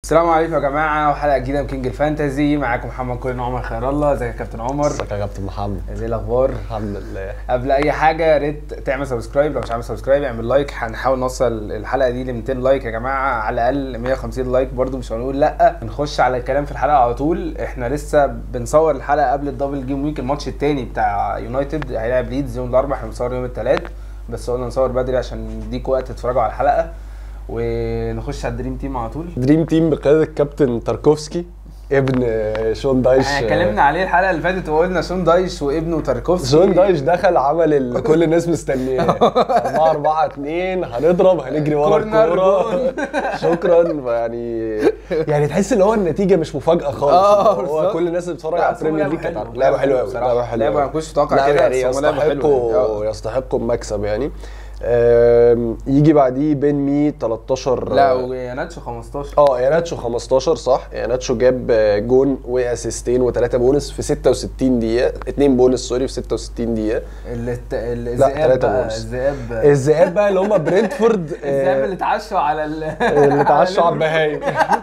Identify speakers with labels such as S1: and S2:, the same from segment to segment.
S1: السلام عليكم يا جماعه وحلقه جديده من كينج الفانتازي معاكم محمد كل عمر خير الله ازيك يا كابتن عمر
S2: ازيك يا كابتن محمد
S1: ايه الاخبار
S2: الحمد لله
S1: قبل اي حاجه يا ريت تعمل سبسكرايب لو مش عامل سبسكرايب اعمل لايك هنحاول نوصل الحلقه دي ل 200 لايك يا جماعه على الاقل 150 لايك برضو مش هنقول لا نخش على الكلام في الحلقه على طول احنا لسه بنصور الحلقه قبل الدبل جيم ويك الماتش التاني بتاع يونايتد هيلاعب ليدز يوم الاربعاء احنا بنصور يوم الثلاث بس قلنا نصور بدري عشان نديكوا وقت تتفرجوا على الحلقه ونخش على الدريم تيم على طول
S2: دريم تيم بقياده الكابتن تاركوفسكي ابن شون دايش
S1: احنا اتكلمنا عليه الحلقه اللي فاتت وقلنا شون دايش وابنه تاركوفسكي
S2: شون دايش دخل عمل اللي كل الناس مستنياه 4 4 2 هنضرب هنجري ورا
S1: كورنر،
S2: الكوره
S1: جون.
S2: شكرا يعني يعني تحس ان هو النتيجه مش مفاجاه خالص
S1: اه،
S2: هو
S1: بالظبط.
S2: كل الناس اللي بتتفرج
S1: لا،
S2: على
S1: بس هو
S2: البريمير ليج
S1: لعبه
S2: كانت
S1: حلوه.
S2: عارفة. لعبه حلوه قوي
S1: بصراحة.
S2: لعبه حلوه
S1: لعبه
S2: قوي.
S1: ما كنتش متوقع
S2: لا،
S1: كده،
S2: يعني
S1: بس هو لعبه حلوه
S2: يستحقوا
S1: يعني.
S2: يستحقوا المكسب يعني آم، يجي بعديه بين مي 13
S1: لا وياناتشو 15
S2: اه ياناتشو 15 صح ياناتشو جاب جون واسيستين وثلاثه بونس في 66 دقيقه اتنين بونس سوري في 66 دقيقه
S1: اللي الت- الذئاب
S2: تلاتة
S1: بقى
S2: بونص.
S1: الذئاب
S2: الذئاب بقى اللي هم برينتفورد
S1: الذئاب
S2: آه،
S1: اللي اتعشوا على ال
S2: اللي اتعشوا على البهايم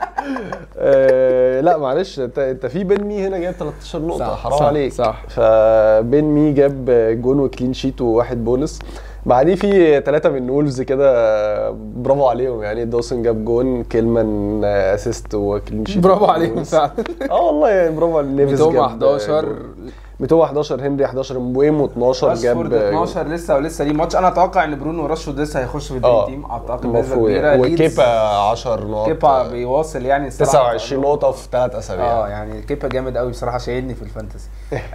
S2: آه، لا معلش انت انت في بين مي هنا جايب 13 نقطه
S1: صح،
S2: حرام
S1: صح،
S2: عليك
S1: صح.
S2: فبين مي جاب جون وكلين شيت وواحد بونس بعديه في ثلاثة من وولفز كده برافو عليهم يعني دوسن جاب جون كيلمان اسيست وكلين شيت
S1: برافو عليهم
S2: وبونس.
S1: فعلا
S2: اه والله يعني برافو على نيفيز
S1: ميتوما
S2: جاب
S1: 11
S2: جون. ميتوما 11 هنري 11 مبويمو 12 جاب
S1: راشفورد 12 لسه ولسه ليه ماتش انا اتوقع ان برونو وراشفورد لسه هيخشوا في الدريم
S2: اه
S1: تيم اعتقد بنسبه
S2: المفروض
S1: كبيره
S2: يعني.
S1: ليدز-
S2: وكيبا 10 نقط
S1: كيبا بيواصل يعني الصراحة
S2: 29 نقطة في ثلاث أسابيع
S1: اه يعني كيبا جامد قوي بصراحه شايلني في الفانتسي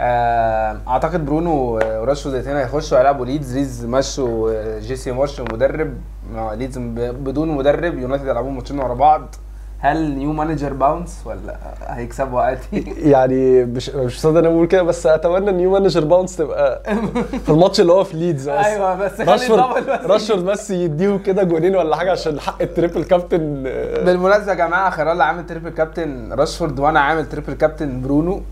S1: آه اعتقد برونو وراشفورد الاثنين هيخشوا هيلعبوا ليدز ليدز مشوا جيسي مارش مدرب مع ليدز ب- بدون مدرب يونايتد يلعبوا ماتشين ورا بعض هل نيو مانجر باونس ولا هيكسبوا عادي؟
S2: يعني مش مش مصدق انا بقول كده بس اتمنى نيو مانجر باونس تبقى في الماتش اللي هو في ليدز بس
S1: ايوه بس خلي
S2: راشفورد
S1: الدبل بس
S2: راشفورد بس يديهم كده جونين ولا حاجه عشان حق التريبل كابتن آه،
S1: بالمناسبه يا جماعه خيرالله عامل تريبل كابتن راشفورد وانا عامل تريبل كابتن برونو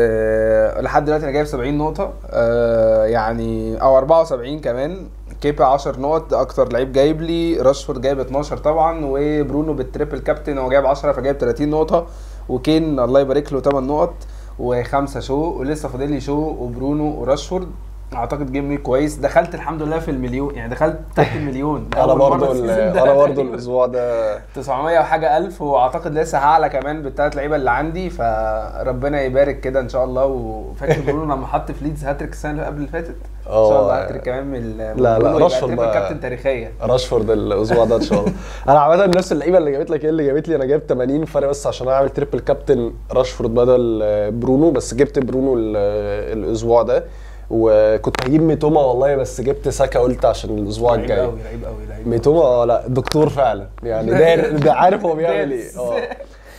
S1: آه لحد دلوقتي انا جايب 70 نقطه آه يعني او 74 كمان كيبا 10 نقط ده اكتر لعيب جايب لي راشفورد جايب 12 طبعا وبرونو بالتريبل كابتن هو جايب 10 فجايب 30 نقطه وكين الله يبارك له 8 نقط وخمسه شو ولسه فاضل لي شو وبرونو وراشفورد اعتقد جيم ويك كويس دخلت الحمد لله في المليون يعني دخلت تحت المليون ده
S2: انا
S1: أول مرة
S2: برضو ال-
S1: السيزون ده
S2: انا برضو
S1: تقريباً.
S2: الاسبوع ده
S1: 900 وحاجه الف واعتقد لسه هعلى كمان بالثلاث لعيبه اللي عندي فربنا يبارك كده ان شاء الله وفاكر برونو لما حط في ليدز هاتريك السنه اللي قبل اللي فاتت ان
S2: اه.
S1: شاء الله هاتريك كمان من ال- من
S2: لا،
S1: برونو يبقى
S2: راشفورد
S1: تريبل
S2: بقى-
S1: كابتن تاريخيه
S2: راشفورد الاسبوع ده ان شاء الله انا عامه نفس اللعيبه اللي جابت لك ايه اللي جابت لي انا جايب 80 فرق بس عشان اعمل تريبل كابتن راشفورد بدل آه، برونو بس جبت برونو ال- آه، الاسبوع ده وكنت هجيب ميتوما والله بس جبت ساكا قلت عشان الاسبوع
S1: لعيب
S2: الجاي
S1: قوي لعيب قوي لعيب
S2: ميتوما اه لا دكتور فعلا يعني ده ده عارف هو بيعمل ايه
S1: دارس.
S2: اه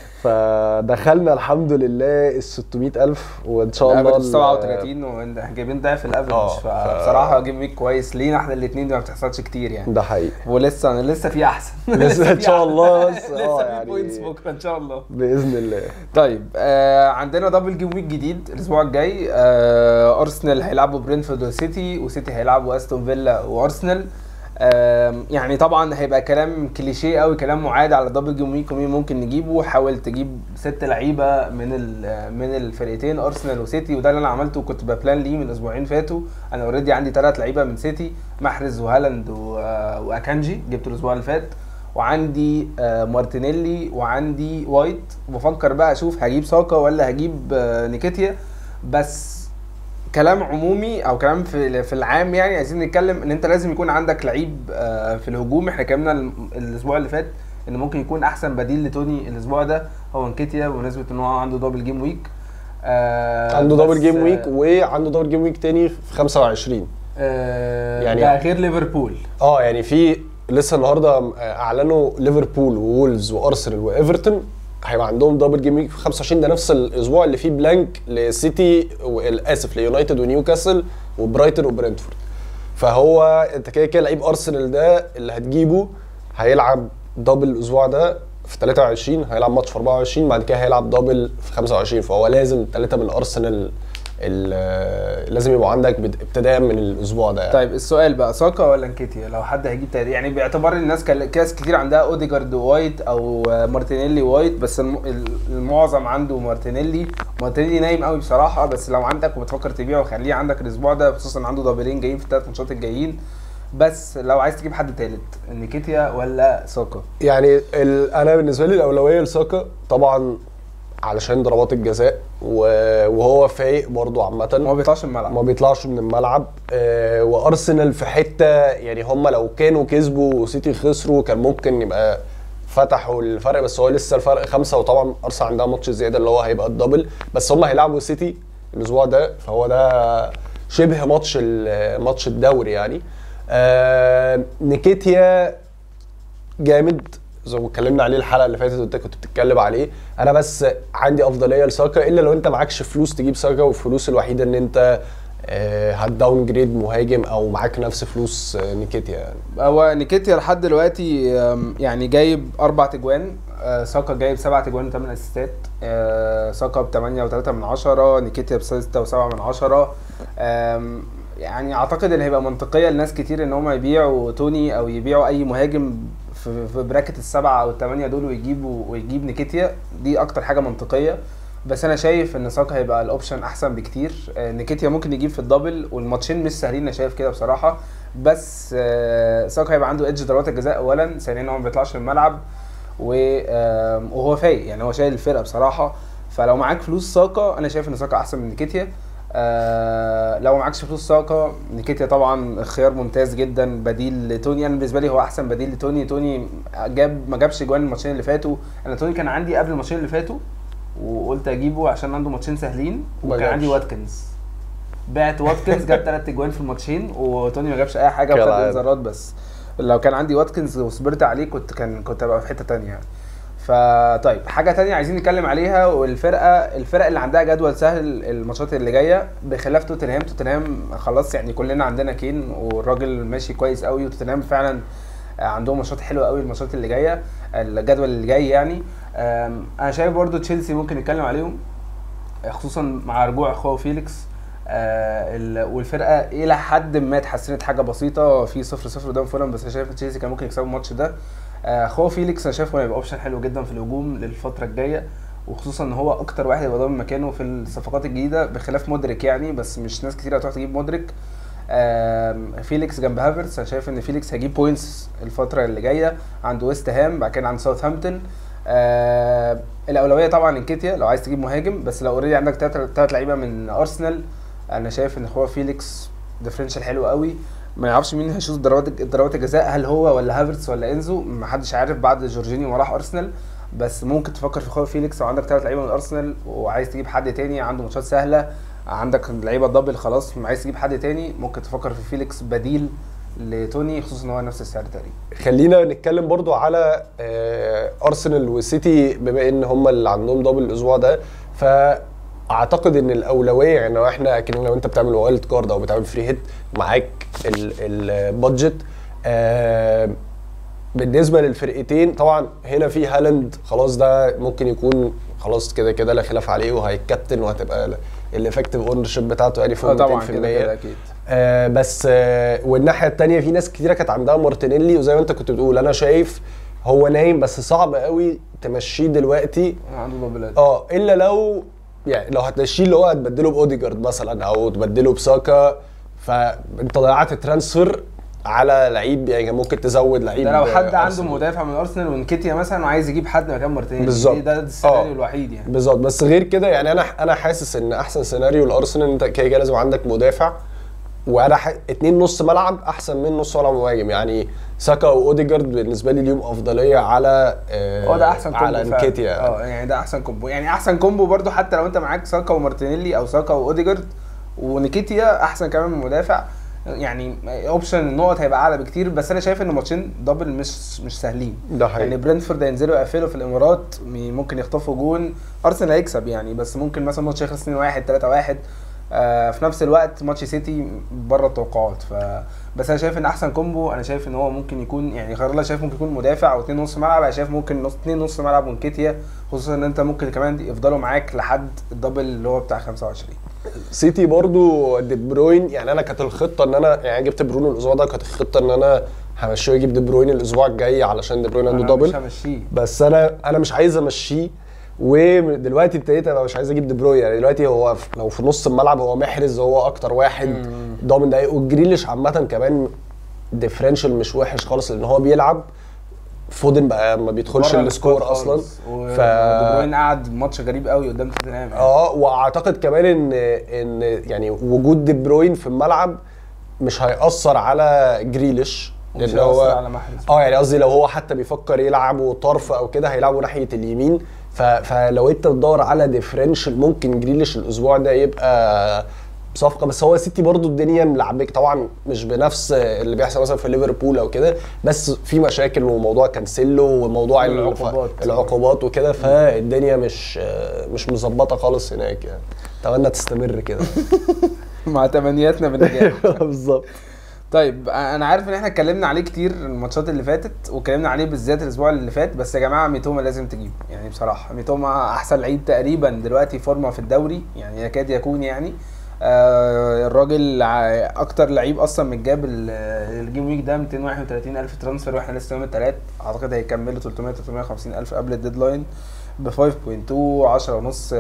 S2: فدخلنا الحمد لله ال 600000 وان شاء الله
S1: افريج
S2: ال-
S1: 37 وجايبين ضعف الافريج
S2: اه، ف-
S1: فبصراحه جيم ويك كويس لينا احنا الاثنين دي ما بتحصلش كتير يعني
S2: ده حقيقي
S1: ولسه انا لسه في احسن
S2: لسه ان
S1: في
S2: شاء
S1: أحسن.
S2: الله بس
S1: لسه
S2: اه
S1: في
S2: يعني
S1: بوينتس بكره ان شاء الله
S2: باذن الله
S1: طيب آه عندنا دبل جيم ويك جديد الاسبوع الجاي آه ارسنال هيلعبوا برينفورد وسيتي وسيتي هيلعبوا استون فيلا وارسنال آم، يعني طبعا هيبقى كلام كليشيه قوي كلام معاد على دبل جيم ويك ومين ممكن نجيبه حاول تجيب ست لعيبه من ال- من الفرقتين ارسنال وسيتي وده اللي انا عملته كنت ببلان ليه من اسبوعين فاتوا انا اوريدي عندي ثلاث لعيبه من سيتي محرز وهالاند و- آه، واكانجي جبته الاسبوع اللي فات وعندي آه، مارتينيلي وعندي وايت بفكر بقى اشوف هجيب ساكا ولا هجيب آه، نيكيتيا بس كلام عمومي او كلام في في العام يعني عايزين نتكلم ان انت لازم يكون عندك لعيب آه، في الهجوم احنا اتكلمنا الم- الاسبوع اللي فات ان ممكن يكون احسن بديل لتوني الاسبوع ده هو انكيتيا بمناسبه ان هو عنده دبل جيم ويك آه،
S2: عنده
S1: بس،
S2: دبل جيم
S1: آه،
S2: ويك وعنده دبل جيم ويك تاني في 25
S1: آه،
S2: يعني-
S1: ده غير ليفربول
S2: اه يعني في لسه النهارده اعلنوا ليفربول وولفز وارسنال وايفرتون هيبقى عندهم دبل جيم ويك في 25 ده نفس الاسبوع اللي فيه بلانك لسيتي اسف ليونايتد ونيوكاسل وبرايتون وبرنتفورد فهو انت كده كده لعيب ارسنال ده اللي هتجيبه هيلعب دبل الاسبوع ده في 23 هيلعب ماتش في 24 بعد كده هيلعب دبل في 25 فهو لازم ثلاثه من ارسنال ال- لازم يبقى عندك بد- ابتداء من الاسبوع ده يعني.
S1: طيب السؤال بقى ساكا ولا نكيتيا لو حد هيجيب تاني يعني باعتبار الناس كان كاس كتير عندها اوديجارد وايت او مارتينيلي وايت بس الم- المعظم عنده مارتينيلي مارتينيلي نايم قوي بصراحه بس لو عندك وبتفكر تبيعه خليه عندك الاسبوع ده خصوصا عنده دبلين جايين في الثلاث ماتشات الجايين بس لو عايز تجيب حد تالت نيكيتيا ولا ساكا
S2: يعني ال... انا بالنسبه لي الاولويه لساكا طبعا علشان ضربات الجزاء و... وهو فايق برضو
S1: ما
S2: عامه
S1: بيطلعش الملعب
S2: ما بيطلعش من الملعب آه وارسنال في حته يعني هم لو كانوا كسبوا وسيتي خسروا كان ممكن يبقى فتحوا الفرق بس هو لسه الفرق خمسه وطبعا ارسنال عندها ماتش زياده اللي هو هيبقى الدبل بس هم هيلعبوا سيتي الاسبوع ده فهو ده شبه ماتش ال- ماتش الدوري يعني آه نيكيتيا جامد زي ما اتكلمنا عليه الحلقه اللي فاتت وانت كنت بتتكلم عليه انا بس عندي افضليه لساكا الا لو انت معكش فلوس تجيب ساكا والفلوس الوحيده ان انت آه، هتداون جريد مهاجم او معاك نفس فلوس آه، نيكيتيا يعني
S1: هو نيكيتيا لحد دلوقتي آم، يعني جايب اربع تجوان آه، ساكا جايب سبع تجوان وثمان اسيستات آه، ساكا ب 8 و3 من 10 نيكيتيا ب 6 و7 من 10 آم، يعني اعتقد ان هيبقى منطقيه لناس كتير ان هم يبيعوا توني او يبيعوا اي مهاجم في في براكت السبعه او الثمانيه دول ويجيبوا ويجيب نيكيتيا دي اكتر حاجه منطقيه بس انا شايف ان ساكا هيبقى الاوبشن احسن بكتير آه، نيكيتيا ممكن يجيب في الدبل والماتشين مش سهلين انا شايف كده بصراحه بس آه، ساكا هيبقى عنده ايدج ضربات الجزاء اولا ثانيا هو ما بيطلعش من الملعب و- آم، وهو فايق يعني هو شايل الفرقه بصراحه فلو معاك فلوس ساكا انا شايف ان ساكا احسن من نيكيتيا آه لو معكش فلوس ساكا نيكيتيا طبعا خيار ممتاز جدا بديل لتوني انا بالنسبه لي هو احسن بديل لتوني توني جاب ما جابش جوان الماتشين اللي فاتوا انا توني كان عندي قبل الماتشين اللي فاتوا وقلت اجيبه عشان عنده ماتشين سهلين
S2: ما
S1: وكان عندي
S2: جابش.
S1: واتكنز بعت واتكنز جاب ثلاث اجوان في الماتشين وتوني ما جابش اي حاجه وخد
S2: كالعادة.
S1: انذارات بس لو كان عندي واتكنز وصبرت عليه كنت كان كنت هبقى في حته تانية يعني فطيب حاجه تانية عايزين نتكلم عليها والفرقه الفرق اللي عندها جدول سهل الماتشات اللي جايه بخلاف توتنهام توتنهام خلاص يعني كلنا عندنا كين والراجل ماشي كويس قوي وتوتنهام فعلا عندهم ماتشات حلوه قوي الماتشات اللي جايه الجدول اللي جاي يعني أم، انا شايف برضو تشيلسي ممكن نتكلم عليهم خصوصا مع رجوع خواو فيليكس آه ال- والفرقه الى حد ما اتحسنت حاجه بسيطه في صفر صفر قدام فولم بس انا شايف تشيلسي كان ممكن يكسبوا الماتش ده آه خواو فيليكس انا شايفه هيبقى اوبشن حلو جدا في الهجوم للفتره الجايه وخصوصا ان هو اكتر واحد يبقى ضامن مكانه في الصفقات الجديده بخلاف مودريك يعني بس مش ناس كتير هتروح تجيب مودريك آم، فيليكس جنب هافرتس انا شايف ان فيليكس هيجيب بوينتس الفتره اللي جايه عنده ويست هام بعد كده عند ساوثهامبتون آه الاولويه طبعا انكيتيا لو عايز تجيب مهاجم بس لو اوريدي عندك ثلاث لعيبه من ارسنال انا شايف ان هو فيليكس ديفرنشال حلو قوي ما يعرفش مين هيشوط ضربات ضربات الجزاء هل هو ولا هافرتس ولا انزو ما حدش عارف بعد جورجينيو ما راح ارسنال بس ممكن تفكر في خواو فيليكس لو عندك ثلاث لعيبه من ارسنال وعايز تجيب حد تاني عنده ماتشات سهله عندك لعيبه دبل خلاص عايز تجيب حد تاني ممكن تفكر في فيليكس بديل لتوني خصوصا ان هو نفس السعر تقريبا
S2: خلينا نتكلم برضو على آه، ارسنال وسيتي بما ان هم اللي عندهم دبل الاسبوع ده فاعتقد ان الاولويه يعني لو احنا اكن لو انت بتعمل وايلد كارد او بتعمل فري هيت معاك ال- البادجت آه، بالنسبه للفرقتين طبعا هنا في هالاند خلاص ده ممكن يكون خلاص كده كده لا خلاف عليه وهيتكابتن وهتبقى الافكتيف اونرشيب بتاعته يعني
S1: اه
S2: فوق 200%
S1: طبعا كده كده اكيد
S2: آه بس آه والناحيه التانية في ناس كتيره كانت عندها مارتينيلي وزي ما انت كنت بتقول انا شايف هو نايم بس صعب قوي تمشيه دلوقتي
S1: عنده دبلات
S2: اه الا لو يعني لو هتمشيه اللي هو هتبدله باوديجارد مثلا او تبدله بساكا فانت ضيعت ترانسفير على لعيب يعني ممكن تزود لعيب
S1: ده لو حد عنده
S2: أرسنال.
S1: مدافع من ارسنال وانكيتيا مثلا وعايز يجيب حد مكان مارتينيز
S2: بالظبط.
S1: دي- ده السيناريو
S2: اه.
S1: الوحيد يعني
S2: بالظبط بس غير كده يعني انا انا حاسس ان احسن سيناريو لارسنال انت كده كده لازم عندك مدافع وانا ح... اتنين نص ملعب احسن من نص ملعب مهاجم يعني ساكا واوديجارد بالنسبه لي ليهم افضليه على آه
S1: هو ده احسن كومبو
S2: على
S1: فعلا.
S2: انكيتيا
S1: اه يعني ده احسن كومبو يعني احسن كومبو برضو حتى لو انت معاك ساكا ومارتينيلي او ساكا واوديجارد ونيكيتيا احسن كمان من المدافع يعني اوبشن النقط هيبقى اعلى بكتير بس انا شايف ان ماتشين دبل مش مش سهلين
S2: ده حقيقي.
S1: يعني برنتفورد هينزلوا يقفلوا في الامارات م- ممكن يخطفوا جون ارسنال هيكسب يعني بس ممكن مثلا ماتش يخلص 2-1 3-1 آه في نفس الوقت ماتش سيتي بره التوقعات ف بس انا شايف ان احسن كومبو انا شايف ان هو ممكن يكون يعني خير الله شايف ممكن يكون مدافع او اتنين نص ملعب انا شايف ممكن نص اتنين نص ملعب ونكيتيا خصوصا ان انت ممكن كمان يفضلوا معاك لحد الدبل اللي هو بتاع 25
S2: سيتي برضو دي بروين يعني انا كانت الخطه ان انا يعني جبت برونو الاسبوع ده كانت الخطه ان انا همشيه يجيب دي بروين الاسبوع الجاي علشان دي بروين عنده
S1: أنا مش
S2: دبل
S1: همشيه
S2: بس انا انا مش عايز امشيه ودلوقتي ابتديت ابقى مش عايز اجيب دي بروين يعني دلوقتي هو في- لو في نص الملعب هو محرز هو اكتر واحد ضامن دقايق والجريليش عامه كمان ديفرنشال مش وحش خالص لان هو بيلعب فودن بقى ما بيدخلش
S1: بره
S2: السكور اصلا
S1: ف
S2: ف-
S1: دي بروين قعد ماتش غريب قوي قدام توتنهام يعني.
S2: اه واعتقد كمان ان ان يعني وجود دي بروين في الملعب مش هيأثر على جريليش
S1: ومش
S2: لان
S1: هيأثر
S2: هو
S1: على محرز.
S2: اه يعني قصدي لو هو حتى بيفكر يلعبه طرف او كده هيلعبه ناحيه اليمين ف... فلو انت بتدور على ديفرنشال ممكن جريليش الاسبوع ده يبقى صفقه بس هو سيتي برضو الدنيا ملعبك طبعا مش بنفس اللي بيحصل مثلا في ليفربول او كده بس في مشاكل وموضوع كانسيلو وموضوع الف-
S1: العقوبات.
S2: العقوبات وكده فالدنيا مش مش مظبطه خالص هناك يعني اتمنى تستمر كده
S1: مع تمنياتنا بالنجاح
S2: بالظبط
S1: طيب انا عارف ان احنا اتكلمنا عليه كتير الماتشات اللي فاتت واتكلمنا عليه بالذات الاسبوع اللي فات بس يا جماعه ميتوما لازم تجيبه يعني بصراحه ميتوما احسن لعيب تقريبا دلوقتي فورمه في الدوري يعني يكاد يكون يعني آه الراجل ع- اكتر لعيب اصلا متجاب ال- الجيم ويك ده 231 الف ترانسفير واحنا لسه يوم الثلاث اعتقد هيكملوا 300 350 الف قبل الديدلاين ب 5.2 10 ونص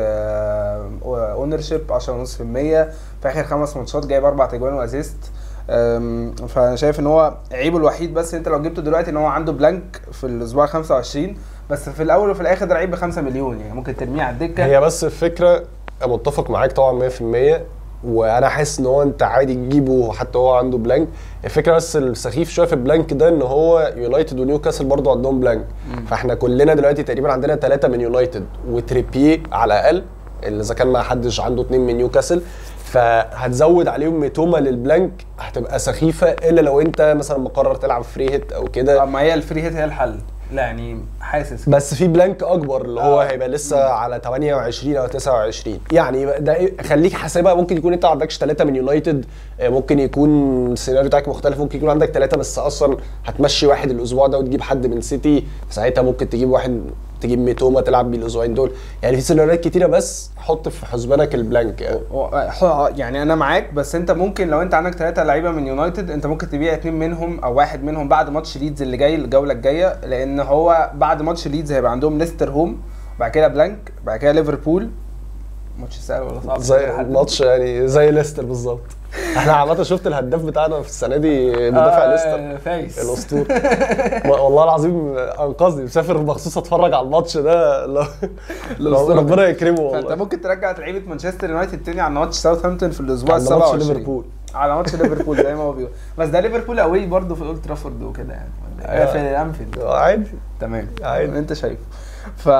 S1: اونر شيب 10 ونص في المية في اخر خمس ماتشات جايب اربع تجوان واسيست أم، فانا شايف ان هو عيبه الوحيد بس انت لو جبته دلوقتي ان هو عنده بلانك في الاسبوع 25 بس في الاول وفي الاخر ده لعيب ب 5 مليون يعني ممكن ترميه على الدكه
S2: هي بس الفكره أنا متفق معاك طبعا 100% وانا حاسس ان هو انت عادي تجيبه حتى هو عنده بلانك الفكره بس السخيف شويه في البلانك ده ان هو يونايتد ونيوكاسل برضو عندهم بلانك فاحنا كلنا دلوقتي تقريبا عندنا ثلاثه من يونايتد وتريبيه على الاقل اللي اذا كان ما حدش عنده اثنين من نيوكاسل فهتزود عليهم ميتوما للبلانك هتبقى سخيفه الا لو انت مثلا مقرر تلعب فري هيت او كده
S1: اما هي الفري هيت هي الحل لا يعني حاسس كده.
S2: بس في بلانك اكبر اللي هو
S1: آه.
S2: هيبقى لسه على 28 او 29 يعني ده إيه- خليك حاسبها ممكن يكون انت ما عندكش ثلاثه من يونايتد آه، ممكن يكون السيناريو بتاعك مختلف ممكن يكون عندك ثلاثه بس اصلا هتمشي واحد الاسبوع ده وتجيب حد من سيتي ساعتها ممكن تجيب واحد تجيب ميتوما تلعب بيه الاسبوعين دول يعني في سيناريوهات كتيره بس حط في حسبانك البلانك يعني
S1: و- ح- يعني انا معاك بس انت ممكن لو انت عندك ثلاثة لعيبه من يونايتد انت ممكن تبيع اتنين منهم او واحد منهم بعد ماتش ليدز اللي جاي الجوله الجايه لان هو بعد ماتش ليدز هيبقى عندهم ليستر هوم بعد كده بلانك بعد كده ليفربول ماتش سهل ولا صعب
S2: زي الماتش يعني زي ليستر بالظبط احنا عامه شفت الهداف بتاعنا في السنه دي مدافع
S1: آه،
S2: ليستر
S1: فايس
S2: الاسطوره والله العظيم انقذني مسافر مخصوص اتفرج على الماتش ده لو
S1: الأسطورة.
S2: ربنا يكرمه
S1: فانت
S2: والله
S1: ممكن ترجع لعيبه مانشستر يونايتد تاني على ماتش ساوثهامبتون في الاسبوع ال
S2: على ماتش
S1: 27
S2: ليفربول
S1: على ماتش ليفربول زي ما هو بيقول بس ده ليفربول قوي برضه في اولد ترافورد وكده يعني ولا إيه؟
S2: أيوة.
S1: في الانفيلد
S2: عادي
S1: تمام
S2: عادي.
S1: انت شايف ف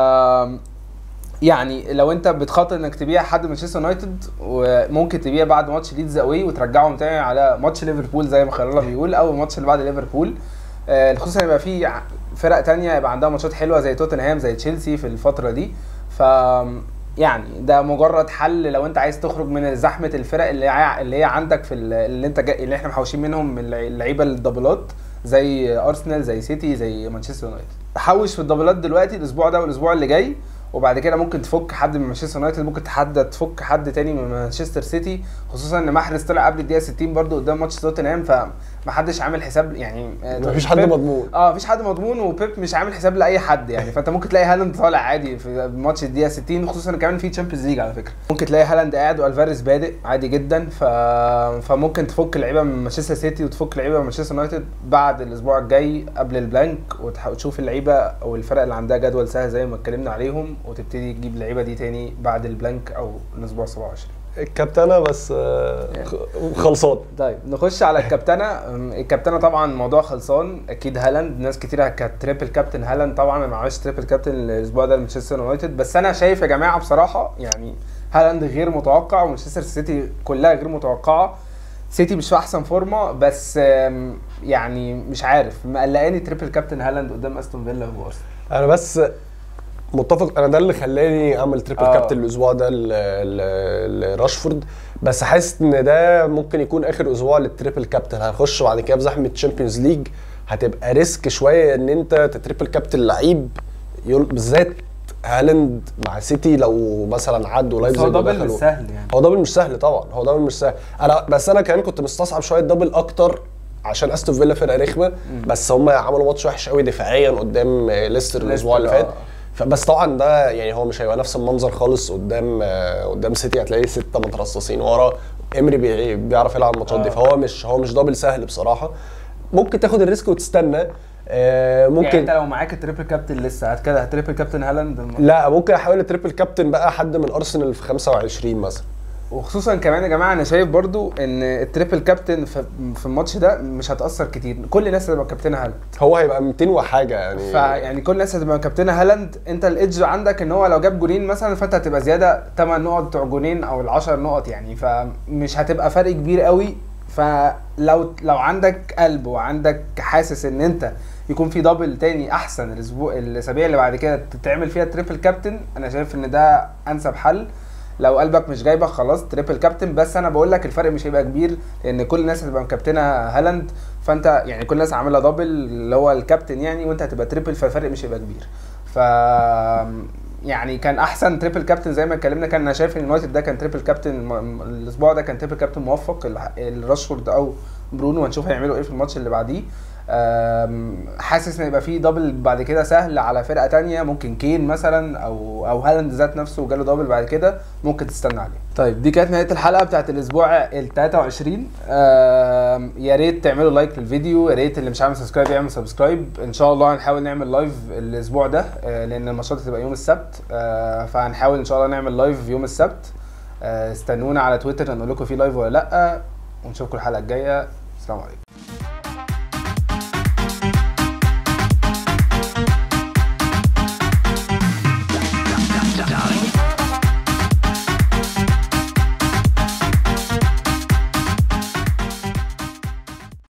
S1: يعني لو انت بتخاطر انك تبيع حد من مانشستر يونايتد وممكن تبيع بعد ماتش ليدز قوي وترجعهم تاني على ماتش ليفربول زي ما خلال الله بيقول او الماتش اللي بعد ليفربول آه، خصوصا يبقى في ع- فرق تانية يبقى عندها ماتشات حلوه زي توتنهام زي تشيلسي في الفتره دي ف يعني ده مجرد حل لو انت عايز تخرج من زحمه الفرق اللي ع- اللي هي عندك في ال- اللي انت جا... اللي احنا محوشين منهم من اللع- اللعيبه الدبلات زي ارسنال زي سيتي زي مانشستر يونايتد حوش في الدبلات دلوقتي الاسبوع ده والاسبوع اللي جاي وبعد كده ممكن تفك حد من مانشستر يونايتد ممكن تحدد تفك حد تاني من مانشستر سيتي خصوصا ان محرز طلع قبل الدقيقه 60 برضو قدام ماتش توتنهام فمحدش عامل حساب يعني آه،
S2: مفيش حد
S1: بيب-
S2: مضمون
S1: اه مفيش حد مضمون وبيب مش عامل حساب لاي حد يعني فانت ممكن تلاقي هالاند طالع عادي في ماتش الدقيقه 60 خصوصا كمان في تشامبيونز ليج على فكره ممكن تلاقي هالاند قاعد والفاريز بادئ عادي جدا ف... فممكن تفك لعيبه من مانشستر سيتي وتفك لعيبه من مانشستر يونايتد بعد الاسبوع الجاي قبل البلانك وتح- وتشوف اللعيبه او الفرق اللي عندها جدول سهل زي ما اتكلمنا عليهم وتبتدي تجيب اللعيبه دي تاني بعد البلانك او الاسبوع 27
S2: الكابتنه بس آه، خ- خلصان
S1: طيب نخش على الكابتنه أم، الكابتنه طبعا موضوع خلصان اكيد هالاند ناس كتير كانت تريبل كابتن هالاند طبعا انا ما عملش تريبل كابتن الاسبوع ده لمانشستر يونايتد بس انا شايف يا جماعه بصراحه يعني هالاند غير متوقع ومانشستر سيتي كلها غير متوقعه سيتي مش في احسن فورمه بس أم، يعني مش عارف مقلقاني تريبل كابتن هالاند قدام استون فيلا وارسنال
S2: انا بس متفق انا ده اللي خلاني اعمل تريبل
S1: آه.
S2: كابتن الاسبوع ده ل- ل- لراشفورد بس حاسس ان ده ممكن يكون اخر اسبوع للتريبل كابتن هنخش بعد كده في زحمه تشامبيونز ليج هتبقى ريسك شويه ان انت تتريبل كابتن لعيب يل- بالذات هالاند مع سيتي لو مثلا عدوا
S1: بس
S2: لايبزيج
S1: هو دبل مش
S2: ودخلوا.
S1: سهل يعني
S2: هو دبل مش سهل طبعا هو دبل مش سهل انا بس انا كمان كنت مستصعب شويه دبل اكتر عشان استون فيلا فرقه رخمه بس هم عملوا ماتش وحش قوي دفاعيا قدام آه، ليستر الاسبوع اللي
S1: ليستر،
S2: فات
S1: آه.
S2: فبس طبعا ده يعني هو مش هيبقى نفس المنظر خالص قدام آه، قدام سيتي هتلاقي سته مترصصين ورا امري بي- بيعرف يلعب الماتشات دي
S1: آه.
S2: فهو مش هو مش دبل سهل بصراحه ممكن تاخد الريسك وتستنى آه،
S1: يعني
S2: ممكن
S1: انت لو معاك التريبل كابتن لسه هات كده هتريبل كابتن هالاند الم-
S2: لا ممكن احاول التريبل كابتن بقى حد من ارسنال في 25 مثلا
S1: وخصوصا كمان يا جماعه انا شايف برضو ان التريبل كابتن في في الماتش ده مش هتاثر كتير كل الناس هتبقى كابتنها هالاند
S2: هو هيبقى 200 وحاجه يعني
S1: فيعني كل الناس هتبقى كابتنها هالاند انت الايدج عندك ان هو لو جاب جونين مثلا فانت هتبقى زياده 8 نقط بتوع جونين او ال 10 نقط يعني فمش هتبقى فرق كبير قوي فلو لو عندك قلب وعندك حاسس ان انت يكون في دبل تاني احسن الاسبوع الاسابيع اللي بعد كده تتعمل فيها تريبل كابتن انا شايف ان ده انسب حل لو قلبك مش جايبك خلاص تريبل كابتن بس انا بقول لك الفرق مش هيبقى كبير لان كل الناس هتبقى مكابتنه هالاند فانت يعني كل الناس عامله دبل اللي هو الكابتن يعني وانت هتبقى تريبل فالفرق مش هيبقى كبير ف يعني كان احسن تريبل كابتن زي ما اتكلمنا كان انا شايف ان اليونايتد ده كان تريبل كابتن الم- الاسبوع ده كان تريبل كابتن موفق ال- الراشفورد او برونو هنشوف هيعملوا ايه في الماتش اللي بعديه أم، حاسس ان يبقى فيه دبل بعد كده سهل على فرقه تانية ممكن كين مثلا او او هالاند ذات نفسه جاله دبل بعد كده ممكن تستنى عليه طيب دي كانت نهايه الحلقه بتاعت الاسبوع ال 23 أم، يا ريت تعملوا لايك للفيديو يا ريت اللي مش عامل سبسكرايب يعمل سبسكرايب ان شاء الله هنحاول نعمل لايف الاسبوع ده أه، لان الماتشات هتبقى يوم السبت أه، فهنحاول ان شاء الله نعمل لايف يوم السبت أه، استنونا على تويتر نقول لكم في لايف ولا لا ونشوفكم الحلقه الجايه السلام عليكم